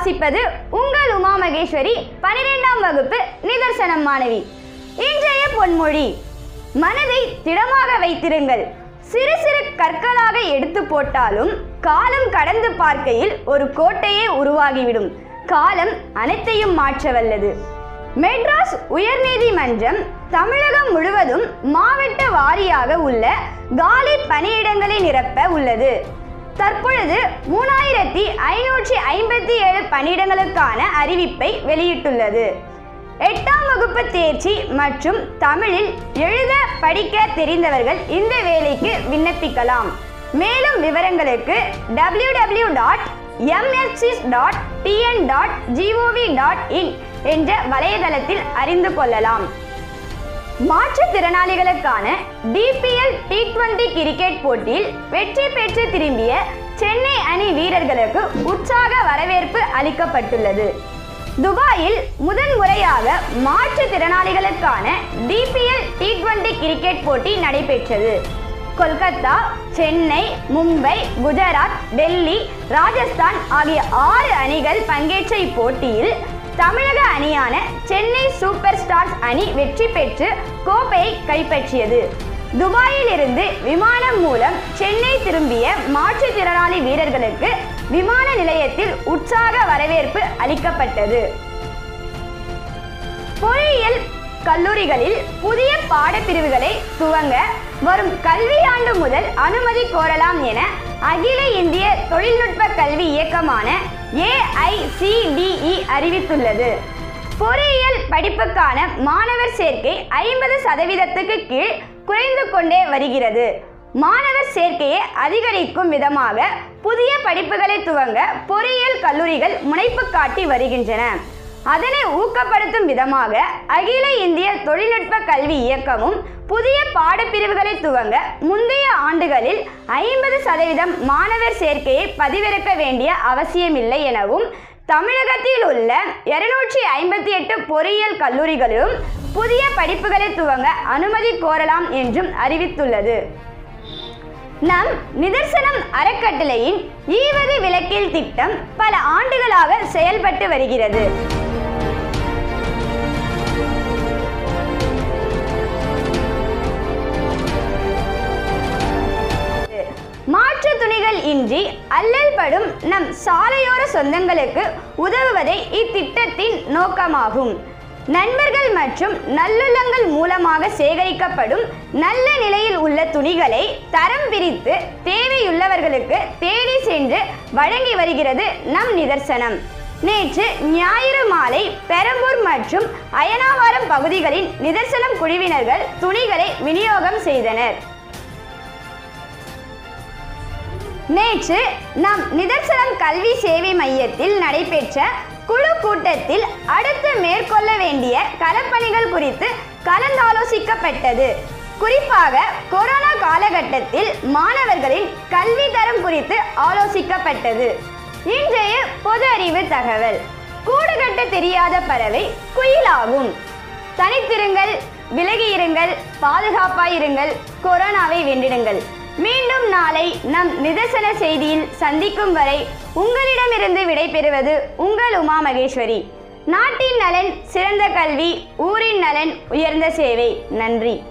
வாசிப்பது உங்கள் உமா மகேஸ்வரி பனிரெண்டாம் வகுப்பு நிதர்சனம் மாணவி இன்றைய பொன்மொழி மனதை திடமாக வைத்திருங்கள் சிறு சிறு கற்களாக எடுத்து போட்டாலும் காலம் கடந்து பார்க்கையில் ஒரு கோட்டையே உருவாகிவிடும் காலம் அனைத்தையும் மாற்ற வல்லது மெட்ராஸ் உயர்நீதிமன்றம் தமிழகம் முழுவதும் மாவட்ட வாரியாக உள்ள காலி பணியிடங்களை நிரப்ப உள்ளது தற்பொழுது மூணாயிரத்தி ஐநூற்றி ஐம்பத்தி ஏழு பணியிடங்களுக்கான அறிவிப்பை வெளியிட்டுள்ளது எட்டாம் வகுப்பு தேர்ச்சி மற்றும் தமிழில் எழுத படிக்க தெரிந்தவர்கள் இந்த வேலைக்கு விண்ணப்பிக்கலாம் மேலும் விவரங்களுக்கு டபிள்யூ டபிள்யூ டாட் எம்எஸ்சிஸ் dot T N dot G O V dot in என்ற வலைதளத்தில் அறிந்து கொள்ளலாம் மாற்றுத்திறனாளிகளுக்கான டிபிஎல் டி டுவெண்டி கிரிக்கெட் போட்டியில் வெற்றி பெற்று திரும்பிய சென்னை அணி வீரர்களுக்கு உற்சாக வரவேற்பு அளிக்கப்பட்டுள்ளது துபாயில் முதன் முறையாக மாற்றுத்திறனாளிகளுக்கான டிபிஎல் டி டுவெண்டி கிரிக்கெட் போட்டி நடைபெற்றது கொல்கத்தா சென்னை மும்பை குஜராத் டெல்லி ராஜஸ்தான் ஆகிய ஆறு அணிகள் பங்கேற்ற இப்போட்டியில் தமிழக அணியான சென்னை சூப்பர் ஸ்டார்ஸ் அணி வெற்றி பெற்று கோப்பையை கைப்பற்றியது துபாயில் இருந்து விமானம் மூலம் சென்னை திரும்பிய மாற்றுத்திறனாளி வீரர்களுக்கு விமான நிலையத்தில் உற்சாக வரவேற்பு அளிக்கப்பட்டது பொறியியல் கல்லூரிகளில் புதிய பாடப்பிரிவுகளை துவங்க வரும் கல்வியாண்டு முதல் அனுமதி கோரலாம் என அகில இந்திய தொழில்நுட்ப கல்வி இயக்கமான ஏஐசிடிஇ அறிவித்துள்ளது பொறியியல் படிப்புக்கான மாணவர் சேர்க்கை ஐம்பது சதவீதத்துக்கு கீழ் குறைந்து கொண்டே வருகிறது மாணவர் சேர்க்கையை அதிகரிக்கும் விதமாக புதிய படிப்புகளை துவங்க பொறியியல் கல்லூரிகள் முனைப்பு காட்டி வருகின்றன அதனை ஊக்கப்படுத்தும் விதமாக அகில இந்திய தொழில்நுட்ப கல்வி இயக்கமும் புதிய பாடப்பிரிவுகளை துவங்க முந்தைய ஆண்டுகளில் ஐம்பது சதவீதம் மாணவர் சேர்க்கையை பதிவிறக்க வேண்டிய அவசியமில்லை எனவும் தமிழகத்தில் உள்ள இருநூற்றி ஐம்பத்தி எட்டு பொறியியல் கல்லூரிகளிலும் புதிய படிப்புகளை துவங்க அனுமதி கோரலாம் என்றும் அறிவித்துள்ளது நம் நிதர்சனம் அறக்கட்டளையின் ஈவது விளக்கில் திட்டம் பல ஆண்டுகளாக செயல்பட்டு வருகிறது மாற்று துணிகள் இன்றி அல்லல் படும் நம் சாலையோர சொந்தங்களுக்கு உதவுவதே இத்திட்டத்தின் நோக்கமாகும் நண்பர்கள் மற்றும் நல்லுள்ளங்கள் மூலமாக சேகரிக்கப்படும் நல்ல நிலையில் உள்ள துணிகளை தரம் பிரித்து தேவையுள்ளவர்களுக்கு தேடி சென்று வழங்கி வருகிறது நம் நிதர்சனம் நேற்று ஞாயிறு மாலை பெரம்பூர் மற்றும் அயனாவரம் பகுதிகளின் நிதர்சனம் குழுவினர்கள் துணிகளை விநியோகம் செய்தனர் நேற்று நம் நிதர்சனம் கல்வி சேவை மையத்தில் நடைபெற்ற குழு கூட்டத்தில் அடுத்து மேற்கொள்ள வேண்டிய களப்பணிகள் குறித்து கலந்தாலோசிக்கப்பட்டது குறிப்பாக கொரோனா காலகட்டத்தில் மாணவர்களின் கல்வி தரம் குறித்து ஆலோசிக்கப்பட்டது இன்றைய பொது அறிவு தகவல் கூடு கட்ட தெரியாத பறவை குயிலாகும் தனித்திருங்கள் விலகி இருங்கள் பாதுகாப்பாய் இருங்கள் கொரோனாவை வென்றிடுங்கள் மீண்டும் நாளை நம் நிதர்சன செய்தியில் சந்திக்கும் வரை உங்களிடமிருந்து விடைபெறுவது உங்கள் உமா மகேஸ்வரி நாட்டின் நலன் சிறந்த கல்வி ஊரின் நலன் உயர்ந்த சேவை நன்றி